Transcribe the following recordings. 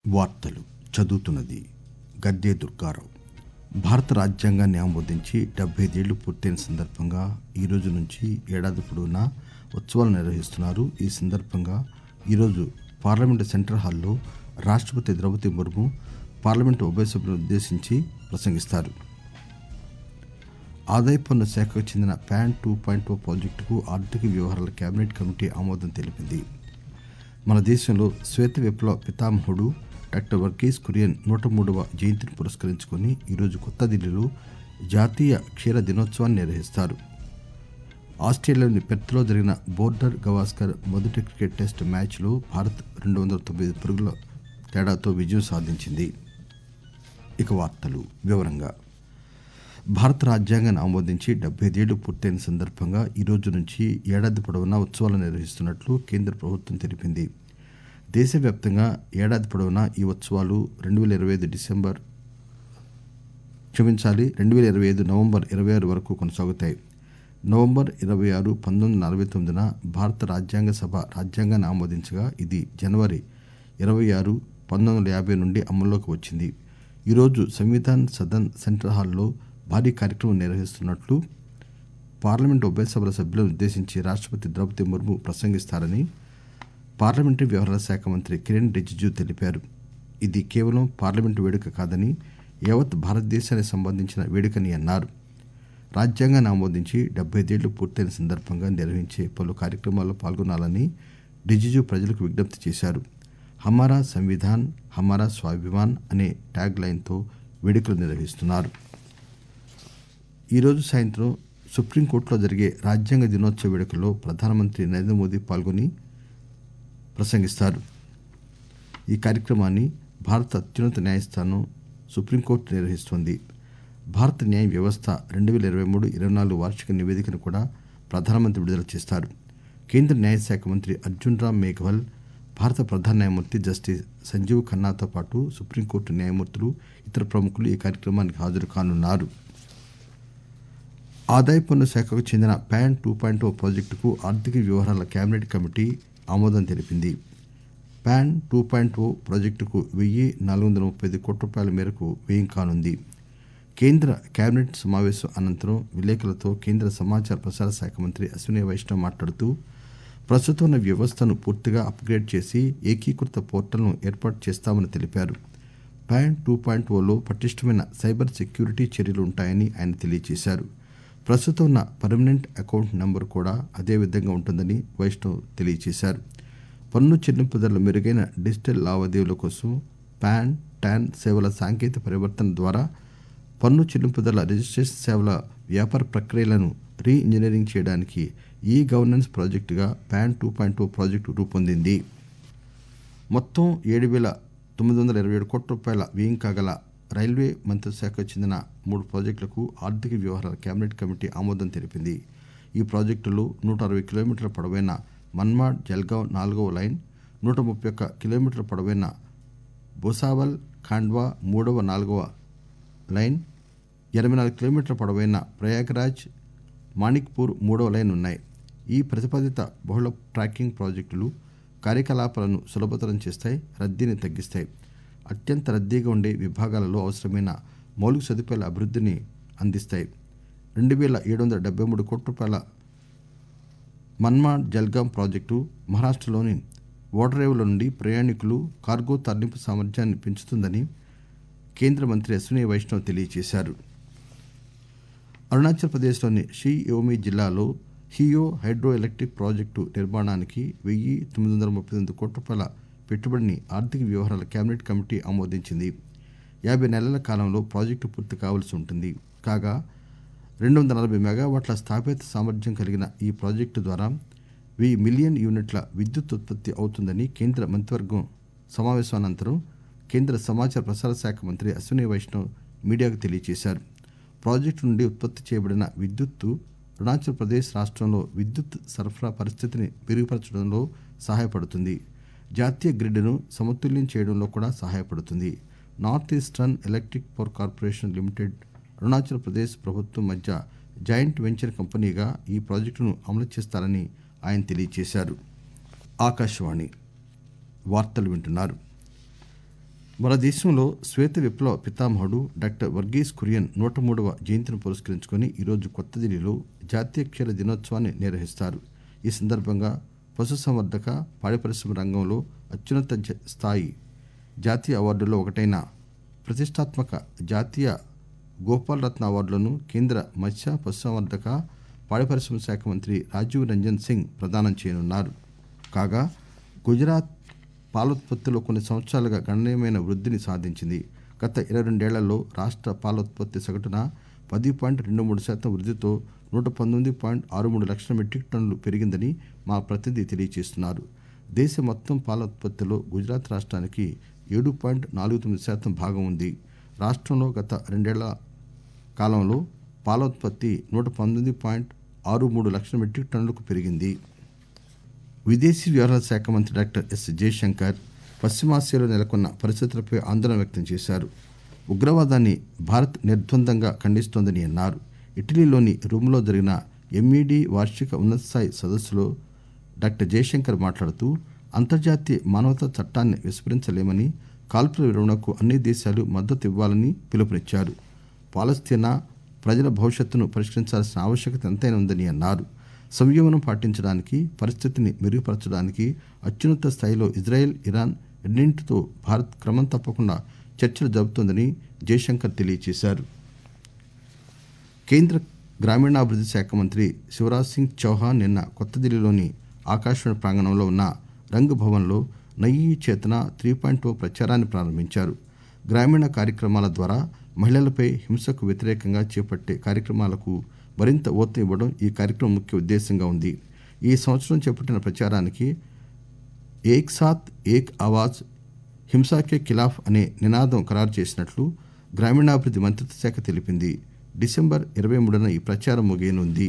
వార్తలు చదువుతున్నది గద్దే దుర్గారావు భారత రాజ్యాంగాన్ని ఆమోదించి డెబ్బై ఐదేళ్లు పూర్తయిన సందర్భంగా ఈ రోజు నుంచి ఏడాది పొడవునా ఉత్సవాలు నిర్వహిస్తున్నారు ఈ సందర్భంగా ఈరోజు పార్లమెంటు సెంట్రల్ హాల్లో రాష్టపతి ద్రౌపది ముర్ము పార్లమెంటు ఉభయ సభలను ఉద్దేశించి ప్రసంగిస్తారు ఆదాయ పన్ను శాఖకు చెందిన ప్యాన్ టూ పాయింట్ ఓ ప్రాజెక్టుకు ఆర్థిక వ్యవహారాల కేబినెట్ కమిటీ ఆమోదం తెలిపింది మన దేశంలో శ్వేత విప్లవ పితామహుడు డాక్టర్ వర్గీస్ కురియన్ నూట మూడవ జయంతిని పురస్కరించుకుని ఈరోజు కొత్త ఢిల్లీలో జాతీయ క్షీర దినోత్సవాన్ని నిర్వహిస్తారు ఆస్ట్రేలియాలోని పెర్త్లో జరిగిన బోర్డర్ గవాస్కర్ మొదటి క్రికెట్ టెస్ట్ మ్యాచ్లో భారత్ రెండు వందల తొమ్మిది పరుగుల తేడాతో విజయం సాధించింది ఇక వార్తలు వివరంగా భారత రాజ్యాంగాన్ని ఆమోదించి డెబ్బై ఐదేళ్లు పూర్తయిన సందర్భంగా ఈ రోజు నుంచి ఏడాది పొడవునా ఉత్సవాలు నిర్వహిస్తున్నట్లు కేంద్ర ప్రభుత్వం తెలిపింది దేశవ్యాప్తంగా ఏడాది పొడవునా ఈ ఉత్సవాలు రెండు వేల ఇరవై ఐదు డిసెంబర్ క్షమించాలి రెండు వేల ఇరవై ఐదు నవంబర్ ఇరవై ఆరు వరకు కొనసాగుతాయి నవంబర్ ఇరవై ఆరు పంతొమ్మిది వందల నలభై తొమ్మిదిన భారత రాజ్యాంగ సభ రాజ్యాంగాన్ని ఆమోదించగా ఇది జనవరి ఇరవై ఆరు పంతొమ్మిది వందల యాభై నుండి అమల్లోకి వచ్చింది ఈరోజు సంవిధాన్ సదన్ సెంట్రల్ హాల్లో భారీ కార్యక్రమం నిర్వహిస్తున్నట్లు పార్లమెంటు ఉభయ సభల సభ్యులను ఉద్దేశించి రాష్టపతి ద్రౌపది ముర్ము ప్రసంగిస్తారని పార్లమెంటరీ వ్యవహారాల శాఖ మంత్రి కిరణ్ రిజిజు తెలిపారు ఇది కేవలం పార్లమెంటు వేడుక కాదని యావత్ భారతదేశానికి సంబంధించిన వేడుకని అన్నారు రాజ్యాంగాన్ని ఆమోదించి డెబ్బై ఐదేళ్లు పూర్తయిన సందర్భంగా నిర్వహించే పలు కార్యక్రమాల్లో పాల్గొనాలని రిజిజు ప్రజలకు విజ్ఞప్తి చేశారు హమారా సంవిధాన్ హమారా స్వాభిమాన్ అనే ట్యాగ్ లైన్తో వేడుకలు నిర్వహిస్తున్నారు ఈరోజు సాయంత్రం సుప్రీంకోర్టులో జరిగే రాజ్యాంగ దినోత్సవ వేడుకల్లో ప్రధానమంత్రి నరేంద్ర మోదీ పాల్గొని ప్రసంగిస్తారు ఈ కార్యక్రమాన్ని భారత అత్యున్నత న్యాయస్థానం సుప్రీంకోర్టు నిర్వహిస్తోంది భారత న్యాయ వ్యవస్థ రెండు వేల ఇరవై మూడు ఇరవై నాలుగు వార్షిక నివేదికను కూడా ప్రధానమంత్రి విడుదల చేస్తారు కేంద్ర న్యాయశాఖ మంత్రి అర్జున్ రామ్ మేఘ్వల్ భారత ప్రధాన న్యాయమూర్తి జస్టిస్ సంజీవ్ ఖన్నాతో పాటు సుప్రీంకోర్టు న్యాయమూర్తులు ఇతర ప్రముఖులు ఈ కార్యక్రమానికి హాజరు కానున్నారు ఆదాయ పన్ను శాఖకు చెందిన ప్యాన్ టూ పాయింట్ ఓ ప్రాజెక్టుకు ఆర్థిక వ్యవహారాల కేబినెట్ కమిటీ ఆమోదం తెలిపింది ప్యాన్ టూ పాయింట్ ఓ ప్రాజెక్టుకు వెయ్యి నాలుగు వందల ముప్పై ఐదు కోట్ల రూపాయల మేరకు వ్యయం కానుంది కేంద్ర కేబినెట్ సమావేశం అనంతరం విలేకరులతో కేంద్ర సమాచార ప్రసార శాఖ మంత్రి అశ్విని వైష్ణవ్ మాట్లాడుతూ ప్రస్తుతం ఉన్న వ్యవస్థను పూర్తిగా అప్గ్రేడ్ చేసి ఏకీకృత పోర్టల్ను ఏర్పాటు చేస్తామని తెలిపారు ప్యాన్ టూ పాయింట్ ఓలో పటిష్టమైన సైబర్ సెక్యూరిటీ చర్యలు ఉంటాయని ఆయన తెలియజేశారు ప్రస్తుతం ఉన్న పర్మనెంట్ అకౌంట్ నంబర్ కూడా అదే విధంగా ఉంటుందని వైష్ణవ్ తెలియజేశారు పన్ను చెల్లింపుదారుల మెరుగైన డిజిటల్ లావాదేవీల కోసం పాన్ టాన్ సేవల సాంకేతిక పరివర్తన ద్వారా పన్ను చెల్లింపుదారుల రిజిస్ట్రేషన్ సేవల వ్యాపార ప్రక్రియలను రీ ఇంజనీరింగ్ చేయడానికి ఈ గవర్నెన్స్ ప్రాజెక్టుగా PAN two point O project రూపొందింది మొత్తం ఏడు వేల తొమ్మిది వందల ఇరవై ఏడు కోట్ల రూపాయల వ్యయం కాగల రైల్వే మంత్రిశాఖకు చెందిన మూడు ప్రాజెక్టులకు ఆర్థిక వ్యవహారాల కేబినెట్ కమిటీ ఆమోదం తెలిపింది ఈ ప్రాజెక్టులో నూట అరవై కిలోమీటర్ల పొడవైన మన్మాడ్ జల్గావ్ నాలుగవ లైన్ నూట ముప్పై ఒక్క కిలోమీటర్ల పొడవైన భూసావల్ ఖాండ్వా మూడవ నాలుగవ లైన్ ఎనభై నాలుగు కిలోమీటర్ల పొడవైన ప్రయాగరాజ్ మాణిక్పూర్ మూడవ లైన్ ఉన్నాయి ఈ ప్రతిపాదిత బహుళ ట్రాకింగ్ ప్రాజెక్టులు కార్యకలాపాలను సులభతరం చేస్తాయి రద్దీని తగ్గిస్తాయి అత్యంత రద్దీగా ఉండే విభాగాలలో అవసరమైన మౌలిక సదుపాయాల అభివృద్ధిని అందిస్తాయి రెండు వేల ఏడు వందల డెబ్బై మూడు కోట్ల రూపాయల మన్మాడ్ జల్గాం ప్రాజెక్టు మహారాష్ట్రలోని ఓడరేవుల నుండి ప్రయాణికులు కార్గో తరలింపు సామర్థ్యాన్ని పెంచుతుందని కేంద్ర మంత్రి అశ్విని వైష్ణవ్ తెలియజేశారు అరుణాచల్ ప్రదేశ్లోని షీ యోమి జిల్లాలో హియో హైడ్రో ఎలక్ట్రిక్ ప్రాజెక్టు నిర్మాణానికి వెయ్యి తొమ్మిది వందల ముప్పై ఎనిమిది కోట్ల రూపాయల పెట్టుబడిని ఆర్థిక వ్యవహారాల కేబినెట్ కమిటీ ఆమోదించింది యాభై నెలల కాలంలో ప్రాజెక్టు పూర్తి కావాల్సి ఉంటుంది కాగా రెండు వందల నలభై మెగావాట్ల స్థాపిత సామర్థ్యం కలిగిన ఈ ప్రాజెక్టు ద్వారా వెయ్యి మిలియన్ యూనిట్ల విద్యుత్ ఉత్పత్తి అవుతుందని కేంద్ర మంత్రివర్గం సమావేశం అనంతరం కేంద్ర సమాచార ప్రసార శాఖ మంత్రి అశ్విని వైష్ణవ్ మీడియాకు తెలియజేశారు ప్రాజెక్టు నుండి ఉత్పత్తి చేయబడిన విద్యుత్తు అరుణాచల్ ప్రదేశ్ రాష్ట్రంలో విద్యుత్ సరఫరా పరిస్థితిని మెరుగుపరచడంలో సహాయపడుతుంది జాతీయ గ్రిడ్ను సమతుల్యం చేయడంలో కూడా సహాయపడుతుంది north eastern electric power corporation limited Arunachal Pradesh ప్రభుత్వం మధ్య జాయింట్ వెంచర్ కంపెనీగా ఈ ప్రాజెక్టును అమలు చేస్తారని ఆయన తెలియజేశారు ఆకాశవాణి వార్తలు వింటున్నారు మన దేశంలో శ్వేత విప్లవ పితామహుడు డాక్టర్ వర్గీస్ కురియన్ నూట మూడవ జయంతిని పురస్కరించుకుని ఈరోజు కొత్త ఢిల్లీలో జాతీయ క్షీర దినోత్సవాన్ని నిర్వహిస్తారు ఈ సందర్భంగా పశుసంవర్ధక పాడి పరిశ్రమ రంగంలో అత్యున్నత జ- స్థాయి జాతీయ అవార్డుల్లో ఒకటైన ప్రతిష్టాత్మక జాతీయ గోపాల్ రత్న అవార్డులను కేంద్ర మత్స్య పశుసంవర్ధక పాడి పరిశ్రమ శాఖ మంత్రి రాజీవ్ రంజన్ సింగ్ ప్రదానం చేయనున్నారు కాగా గుజరాత్ పాలోత్పత్తిలో కొన్ని సంవత్సరాలుగా గణనీయమైన వృద్ధిని సాధించింది గత ఇరవై రెండేళ్లలో రాష్ట్ర పాలోత్పత్తి సగటున పది పాయింట్ రెండు మూడు శాతం వృద్ధితో నూట పంతొమ్మిది పాయింట్ ఆరు మూడు లక్షల మెట్రిక్ టన్నులు పెరిగిందని మా ప్రతినిధి తెలియజేస్తున్నారు దేశ మొత్తం పాల ఉత్పత్తిలో గుజరాత్ రాష్ట్రానికి ఏడు పాయింట్ నాలుగు తొమ్మిది శాతం భాగం ఉంది రాష్ట్రంలో గత రెండేళ్ల కాలంలో పాల ఉత్పత్తి నూట పంతొమ్మిది పాయింట్ ఆరు మూడు లక్షల మెట్రిక్ టన్నులకు పెరిగింది విదేశీ వ్యవహారాల శాఖ మంత్రి డాక్టర్ ఎస్ జయశంకర్ పశ్చిమాసియాలో నెలకొన్న పరిస్థితులపై ఆందోళన వ్యక్తం చేశారు ఉగ్రవాదాన్ని భారత్ నిర్ద్వందంగా ఖండిస్తోందని అన్నారు ఇటలీలోని రోమ్లో జరిగిన ఎంఈడి వార్షిక ఉన్నత స్థాయి సదస్సులో డాక్టర్ జయశంకర్ మాట్లాడుతూ అంతర్జాతీయ మానవతా చట్టాన్ని విస్మరించలేమని కాల్పుల విరమణకు అన్ని దేశాలు మద్దతు ఇవ్వాలని పిలుపునిచ్చారు పాలస్తీనా ప్రజల భవిష్యత్తును పరిష్కరించాల్సిన ఆవశ్యకత ఎంతైనా ఉందని అన్నారు సంయమనం పాటించడానికి పరిస్థితిని మెరుగుపరచడానికి అత్యున్నత స్థాయిలో ఇజ్రాయెల్ ఇరాన్ రెండింటితో భారత్ క్రమం తప్పకుండా చర్చలు జరుపుతోందని జయశంకర్ తెలియజేశారు కేంద్ర గ్రామీణాభివృద్ధి శాఖ మంత్రి శివరాజ్ సింగ్ చౌహాన్ నిన్న కొత్త ఢిల్లీలోని ఆకాశవాణి ప్రాంగణంలో ఉన్న రంగ్ భవన్లో నయీ చేతన త్రీ పాయింట్ ఓ ప్రచారాన్ని ప్రారంభించారు గ్రామీణ కార్యక్రమాల ద్వారా మహిళలపై హింసకు వ్యతిరేకంగా చేపట్టే కార్యక్రమాలకు మరింత ఊతం ఇవ్వడం ఈ కార్యక్రమం ముఖ్య ఉద్దేశంగా ఉంది ఈ సంవత్సరం చేపట్టిన ప్రచారానికి ఏక్ సాత్ ఏక్ ఆవాజ్ హింసాకే ఖిలాఫ్ అనే నినాదం ఖరారు చేసినట్లు గ్రామీణాభివృద్ధి మంత్రిత్వ శాఖ తెలిపింది డిసెంబర్ ఇరవై మూడున ఈ ప్రచారం ముగియనుంది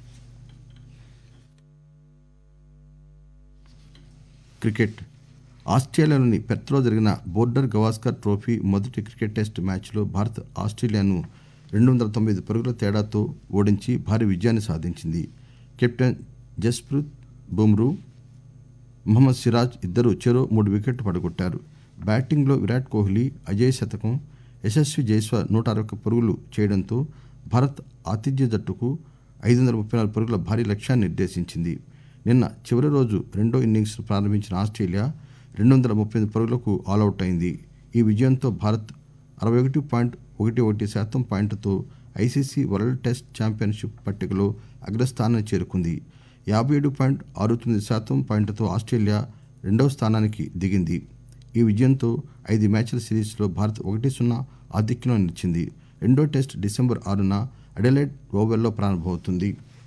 క్రికెట్ ఆస్ట్రేలియాలోని పెర్త్లో జరిగిన బోర్డర్ గవాస్కర్ ట్రోఫీ మొదటి క్రికెట్ టెస్ట్ మ్యాచ్లో భారత్ ఆస్ట్రేలియాను రెండు వందల తొంభై ఐదు పరుగుల తేడాతో ఓడించి భారీ విజయాన్ని సాధించింది కెప్టెన్ జస్ప్రీత్ బుమ్రూ మహమ్మద్ సిరాజ్ ఇద్దరు చెరో మూడు వికెట్లు పడగొట్టారు బ్యాటింగ్లో విరాట్ కోహ్లీ అజయ్ శతకం యశస్వి జైస్వాల్ నూట అరవై ఒక్క పరుగులు చేయడంతో భారత్ ఆతిథ్య జట్టుకు ఐదు వందల ముప్పై నాలుగు పరుగుల భారీ లక్ష్యాన్ని నిర్దేశించింది నిన్న చివరి రోజు రెండో ఇన్నింగ్స్ ప్రారంభించిన ఆస్ట్రేలియా రెండు వందల ముప్పై ఎనిమిది పరుగులకు ఆలౌట్ అయింది ఈ విజయంతో భారత్ అరవై ఒకటి పాయింట్ ఒకటి ఒకటి శాతం పాయింట్తో ఐసీసీ వరల్డ్ టెస్ట్ ఛాంపియన్షిప్ పట్టికలో అగ్రస్థానాన్ని చేరుకుంది యాభై ఏడు పాయింట్ ఆరు తొమ్మిది శాతం పాయింట్తో ఆస్ట్రేలియా రెండవ స్థానానికి దిగింది ఈ విజయంతో ఐదు మ్యాచ్ల సిరీస్లో భారత్ ఒకటి సున్నా ఆధిక్యంలో నిలిచింది రెండో టెస్ట్ డిసెంబర్ ఆరున అడెలైడ్ ఓవెల్లో ప్రారంభమవుతుంది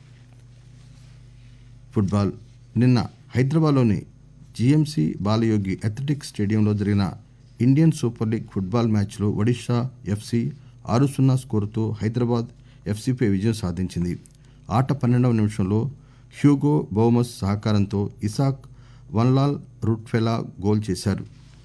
ఫుట్బాల్ నిన్న హైదరాబాద్లోని జీఎంసీ బాలయోగి అథ్లెటిక్స్ స్టేడియంలో జరిగిన ఇండియన్ సూపర్ లీగ్ ఫుట్బాల్ మ్యాచ్లో ఒడిషా ఎఫ్సి ఆరు సున్నా స్కోరుతో హైదరాబాద్ ఎఫ్సిపై విజయం సాధించింది ఆట పన్నెండవ నిమిషంలో హ్యూగో బౌమస్ సహకారంతో ఇసాక్ వన్లాల్ రూట్ఫెలా గోల్ చేశారు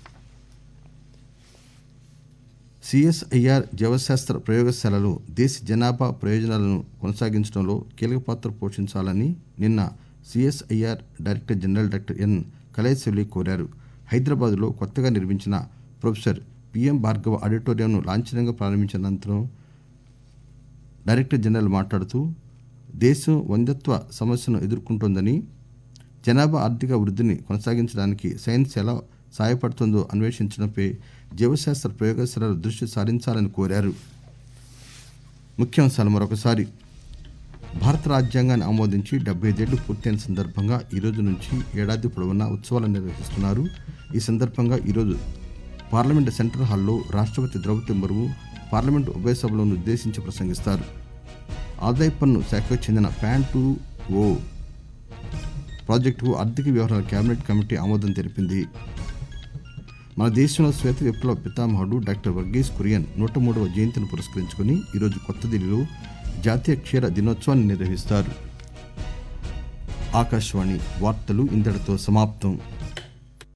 సిఎస్ఐఆర్ జీవశాస్త్ర ప్రయోగశాలలు దేశ జనాభా ప్రయోజనాలను కొనసాగించడంలో కీలక పాత్ర పోషించాలని నిన్న CSIR director general doctor N Kalaiselvi కోరారు హైదరాబాద్లో కొత్తగా నిర్మించిన ప్రొఫెసర్ పిఎం భార్గవ ఆడిటోరియంను లాంఛనంగా ప్రారంభించిన అనంతరం డైరెక్టర్ జనరల్ మాట్లాడుతూ దేశం వంద్యత్వ సమస్యను ఎదుర్కొంటోందని జనాభా ఆర్థిక వృద్ధిని కొనసాగించడానికి సైన్స్ ఎలా సహాయపడుతుందో అన్వేషించడంపై జీవశాస్త్ర ప్రయోగశాలలు దృష్టి సారించాలని కోరారు ముఖ్యాంశాలు మరొకసారి భారత రాజ్యాంగాన్ని ఆమోదించి డెబ్బై ఐదేళ్లు పూర్తయిన సందర్భంగా ఈ రోజు నుంచి ఏడాది పొడవునా ఉత్సవాలు నిర్వహిస్తున్నారు ఈ సందర్భంగా ఈరోజు పార్లమెంటు సెంట్రల్ హాల్లో రాష్ట్రపతి ద్రౌపది ముర్ము పార్లమెంటు ఉభయ సభలను ఉద్దేశించి ప్రసంగిస్తారు ఆదాయ పన్ను శాఖకు చెందిన ప్యాన్ టూ ఓ ప్రాజెక్టుకు ఆర్థిక వ్యవహారాల కేబినెట్ కమిటీ ఆమోదం తెలిపింది మన దేశంలో శ్వేత విప్లవ పితామహుడు డాక్టర్ వర్గీస్ కురియన్ నూట మూడవ జయంతిని పురస్కరించుకుని ఈరోజు కొత్త ఢిల్లీలో జాతీయ క్షీర దినోత్సవాన్ని నిర్వహిస్తారు ఆకాశవాణి వార్తలు ఇంతటితో సమాప్తం